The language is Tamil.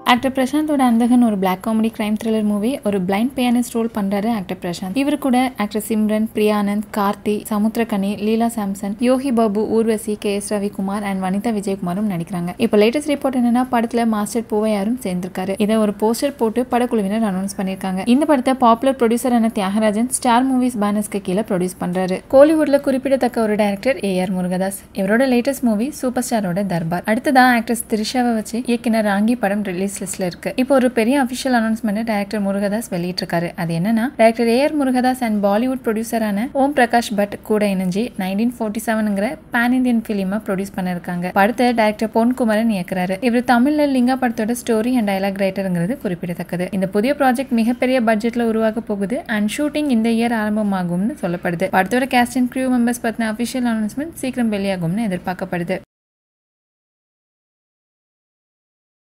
ஆக்டர் பிரசாந்தோட அந்தகன் ஒரு black comedy crime thriller movie ஒரு பிளைண்ட் பியானிஸ்ட் ரோல் பண்றாரு ஆக்டர் பிரசாந்த் இவர் கூட actor Simran Priya Anand Karthik Samuthirakani Leela Samson Yogi Babu Urvashi K S Ravikumar and Vanitha விஜயகுமாரும் நடிக்கிறாங்க இப்போ லேட்டஸ்ட் ரிப்போர்ட் என்னன்னா படத்துல மாஸ்டர் பூவையாரும் சேர்ந்திருக்காரு இதை ஒரு போஸ்டர் போட்டு படக்குழுவினர் அனௌன்ஸ் பண்ணிருக்காங்க இந்த படத்தை பாப்புலர் ப்ரொடியூசரான தியாகராஜன் ஸ்டார் மூவிஸ் பேனர்ஸ்க்கு கீழே ப்ரொடியூஸ் பண்றாரு கோலிவுட்ல குறிப்பிடத்தக்க ஒரு டைரக்டர் ஏ ஆர் முருகதாஸ் இவரோட லேட்டஸ்ட் மூவி சூப்பர் ஸ்டாரோட தர்பார் அடுத்ததா ஆக்ட்ரஸ் திரிஷாவை வச்சு இயக்கின ராங்கி படம் ரிலீஸ் லிஸ்ட்ல இருக்கு இப்போ ஒரு பெரிய அபிஷியல் அனௌன்ஸ்மெண்ட் டைரக்டர் முருகதாஸ் வெளியிட்டிருக்காரு அது என்னன்னா director AR Murugadoss and Bollywood ப்ரொடியூசரான ஓம் பிரகாஷ் பட் கூட இணைஞ்சு நைன்டீன் ஃபோர்ட்டி செவனுங்கிற பேன் இந்தியன் பிலிமை ப்ரொடியூஸ் பண்ணிருக்காங்க படத்தை டைரக்டர் பொன்குமரன் இயக்குறாரு இவர் தமிழ்ல லிங்கா படத்தோட ஸ்டோரி அண்ட் டைலாக் ரைட்டருங்கிறது குறிப்பிடத்தக்கது இந்த புதிய ப்ராஜெக்ட் மிகப்பெரிய பட்ஜெட்ல உருவாக போகுது அண்ட் ஷூட்டிங் இந்த இயர் ஆரம்பமாகும்னு சொல்லப்படுது படத்தோட கேஸ்ட் அண்ட் க்ரூ மெம்பர்ஸ் பத்தின அபிஷியல் அனௌன்ஸ்மெண்ட் சீக்கிரம் வெளியாகும்னு எதிர்பார்க்கப்படுது